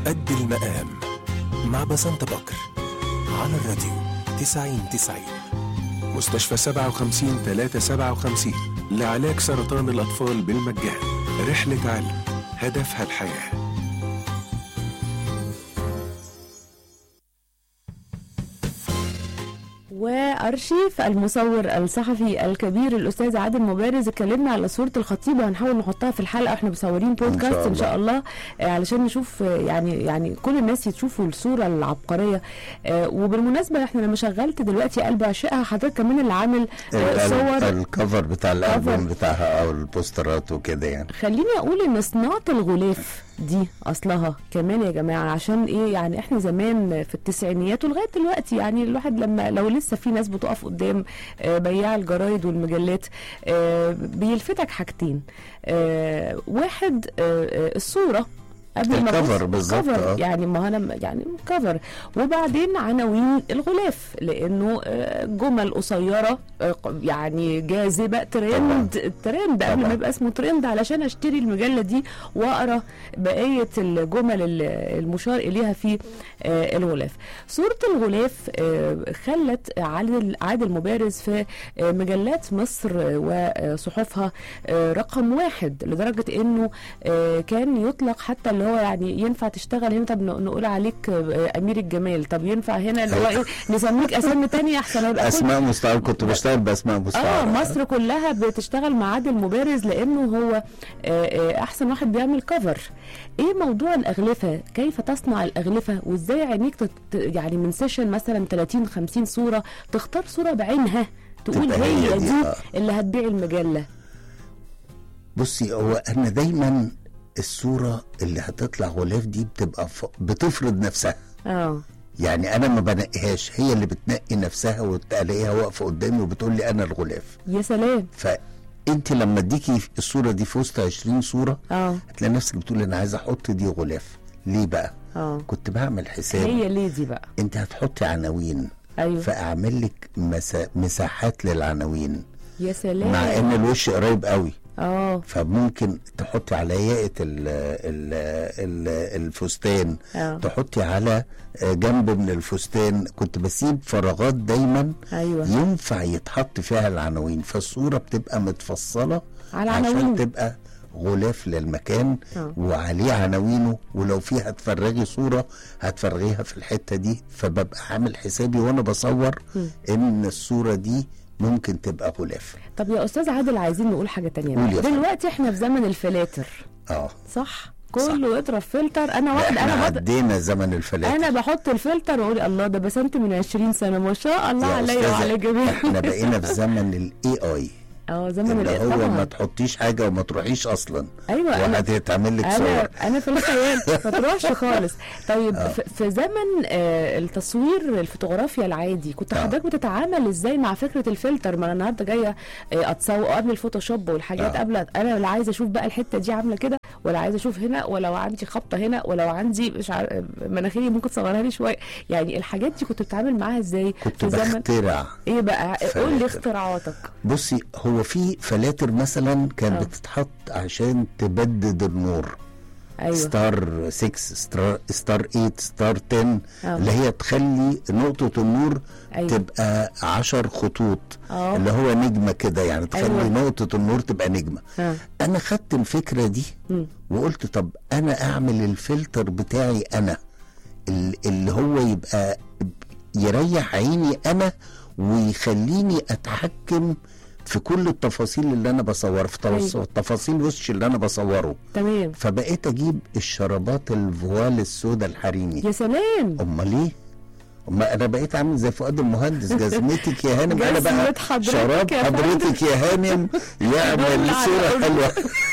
قد المقام مع بسنت بكر على الراديو 90 90 مستشفى 57 357 لعلاج سرطان الأطفال بالمجان رحلة علم هدفها الحياه وارشيف المصور الصحفي الكبير الاستاذ عادل مبارز اتكلمنا على صوره الخطيب وهنحاول نحطها في الحلقه واحنا مصورين بودكاست ان شاء الله آه، علشان نشوف آه، يعني يعني كل الناس يشوفوا الصوره العبقريه آه، وبالمناسبه احنا لما شغلت دلوقتي قلب عشقها حضرتك كمان اللي عامل آه، صور الكفر بتاع الالبوم بتاعها او البوسترات وكده يعني خليني اقول ان صناعه الغلاف دي اصلها كمان يا جماعه عشان ايه يعني احنا زمان في التسعينيات ولغايه دلوقتي يعني الواحد لما لو لسه في ناس بتقف قدام آه، بياع الجرايد والمجلات آه، بيلفتك حاجتين آه، واحد آه، آه، الصوره قبل ما الكفر أبص- بالظبط، كفر آه. يعني ما انا يعني كفر وبعدين عناوين الغلاف لانه آه، جمل قصيره آه، يعني جاذبه ترند ترند قبل ما طبعاً. يبقى اسمه ترند علشان اشتري المجله دي واقرا بقيه الجمل ال- المشار اليها في آه، الغلاف صوره الغلاف آه، خلت عادل عادل مبارز في آه، مجلات مصر آه، وصحفها آه، رقم واحد لدرجه انه آه، كان يطلق حتى اللي هو يعني ينفع تشتغل هنا طب ن- نقول عليك آه، امير الجمال طب ينفع هنا اللي هو ايه نسميك اسامي تانية احسن أبقى أكون- اسماء مستعار كنت بشتغل باسماء اه مستعار مصر كلها بتشتغل مع عادل مبارز لانه هو آه، آه، احسن واحد بيعمل كفر ايه موضوع الاغلفه كيف تصنع الاغلفه وازاي عينيك تت يعني من سيشن مثلا 30 50 صوره تختار صوره بعينها تقول تبقى هي هي دي، دي آه. اللي هتبيع المجله بصي هو انا دايما الصوره اللي هتطلع غلاف دي بتبقى ف... بتفرض نفسها اه يعني انا ما بنقيهاش هي اللي بتنقي نفسها وتلاقيها واقفه قدامي وبتقول لي انا الغلاف يا سلام فانت لما اديكي الصوره دي في وسط 20 صوره اه هتلاقي نفسك بتقول انا عايز احط دي غلاف ليه بقى اه كنت بعمل حساب هي ليدي بقى انت هتحطي عناوين ايوه فاعمل لك مسا... مساحات للعناوين يا سلام مع ان الوش قريب قوي اه فممكن تحطي على ياقة ال ال ال الفستان اه تحطي على جنب من الفستان كنت بسيب فراغات دايما ايوه ينفع يتحط فيها العناوين فالصورة بتبقى متفصلة على عشان عناوين تبقى غلاف للمكان آه. وعليه عناوينه ولو في هتفرغي صورة هتفرغيها في الحتة دي فببقى عامل حسابي وانا بصور مم. ان الصورة دي ممكن تبقى غلاف طب يا استاذ عادل عايزين نقول حاجه تانية قول بقى. يا فندم. دلوقتي احنا في زمن الفلاتر اه صح كله يضرب فلتر انا لا، واحد احنا انا بض... عدينا زمن الفلاتر انا بحط الفلتر واقول الله ده بسنت من 20 سنه ما شاء الله يا عليا أستاذة، وعلى الجميع احنا بقينا في زمن الاي اي اه زمن اللي الإيه هو ما طبعا تحطيش حاجه وما تروحيش اصلا ايوه انا وهتتعمل لك انا صور انا في الخيال ما تروحش خالص طيب في- في زمن آه، التصوير الفوتوغرافيا العادي كنت آه. حضرتك بتتعامل ازاي مع فكره الفلتر ما انا النهارده جايه آه، اتصور قبل الفوتوشوب والحاجات آه. قبل انا لا عايزه اشوف بقى الحته دي عامله كده ولا عايزه اشوف هنا ولو عندي خبطه هنا ولو عندي مش عارف مناخيري ممكن تصغرها لي شويه يعني الحاجات دي كنت بتتعامل معاها ازاي كنت في زمن بخترع ايه بقى قول لي فلاتر. اختراعاتك بصي هو في فلاتر مثلا كان آه. بتتحط عشان تبدد النور ايوه ستار 6 ستار ستار 8 ستار 10 آه. اللي هي تخلي نقطه النور أيوة. تبقى 10 خطوط اه اللي هو نجمه كده يعني تخلي أيوة. نقطه النور تبقى نجمه ها. انا خدت الفكره دي مم. وقلت طب انا اعمل الفلتر بتاعي انا ال- اللي هو يبقى يريح عيني انا ويخليني اتحكم في كل التفاصيل اللي انا بصورها في تفاص- أيوة. تفاصيل وش اللي انا بصوره تمام فبقيت اجيب الشرابات الفوال السوداء الحريمي يا سلام امال ايه امال انا بقيت عامل زي فؤاد المهندس جزمتك يا هانم انا بقى جزمة حضرتك شراب يا فندم. حضرتك يا هانم يعمل دل على صوره قلبي. حلوه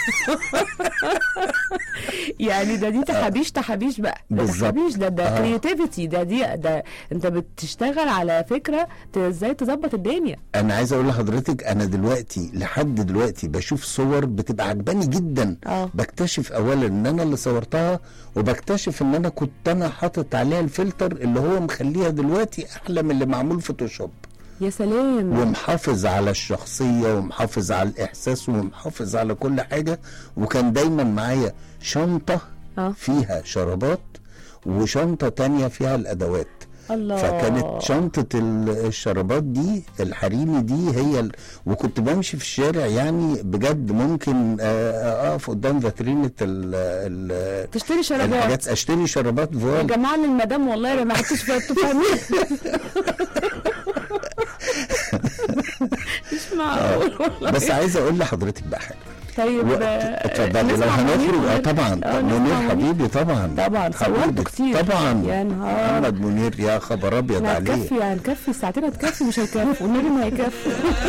يعني ده دي تحابيش تحابيش بقى ده بالظبط. تحابيش ده ده آه. كرياتيفيتي ده دي ده انت بتشتغل على فكره ت- ازاي تظبط الدنيا انا عايز اقول لحضرتك انا دلوقتي لحد دلوقتي بشوف صور بتبقى عجباني جدا اه بكتشف اولا ان انا اللي صورتها وبكتشف ان انا كنت انا حاطط عليها الفلتر اللي هو مخليها دلوقتي احلى من اللي معمول فوتوشوب يا سلام ومحافظ على الشخصية ومحافظ على الإحساس ومحافظ على كل حاجة وكان دايما معايا شنطة اه فيها شرابات وشنطه تانية فيها الادوات الله فكانت شنطة ال- الشرابات دي الحريمي دي هي ال... وكنت بمشي في الشارع يعني بجد ممكن آه، اقف قدام فاترينة ال... ال... تشتري شرابات الحاجات اشتري شرابات يا فوال جماعه المدام والله انا ما حدش فيها انتوا فاهمين مش معقول والله بس عايز اقول لحضرتك بقى حاجه طيب وقت- آه، اتفضلي لو نسمع هنخرج اه منير؟ طبعا آه، طب نسمع منير حبيبي طبعا طبعا صورته حبيبي. كتير طبعا يا نهار محمد منير يا خبر ابيض احنا عليه هنكفي هنكفي الساعتين هتكفي مش هيكفوا والنبي ما هيكفوا